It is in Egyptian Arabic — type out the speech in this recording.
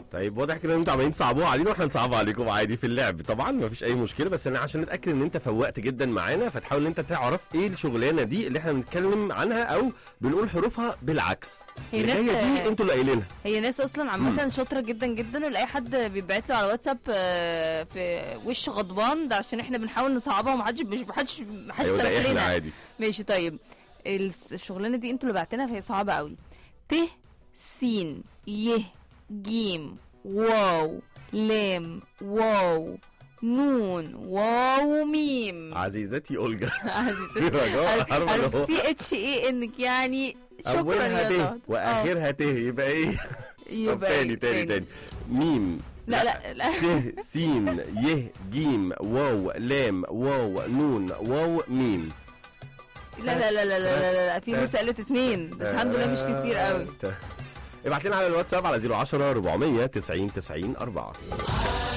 طيب واضح كده ان انتوا عمالين تصعبوها علينا واحنا نصعبها عليكم عادي في اللعب طبعا مفيش اي مشكله بس انا عشان نتاكد ان انت فوقت جدا معانا فتحاول ان انت تعرف ايه الشغلانه دي اللي احنا بنتكلم عنها او بنقول حروفها بالعكس هي اللي ناس- جايه دي انتوا اللي قايلينها هي ناس اصلا عامه شاطره جدا جدا ولاي حد بيبعت له على واتساب آه، في وش غضبان ده عشان احنا بنحاول نصعبها ومحدش مش محدش محدش ايوه ده سامح احنا لنا عادي ماشي طيب الس- الشغلانه دي انتوا اللي بعتينها فهي صعبه قوي ت س ي جيم واو لام واو نون واو ميم عزيزتي اولجا عزيزتي رجاء عارفه اللي هو تي اتش اي انك يعني شكرا اولها يا ب ضهر. واخرها ت يبقى ايه آه، طب يبقى تاني إيه؟ تاني تاني ميم لا لا لا ت س ي جيم واو لام واو نون واو ميم لا لا لا لا لا لا, لا. في ناس قالت اتنين بس الحمد لله مش كتير قوي ابعت لنا على الواتساب على 010 400 90 90 4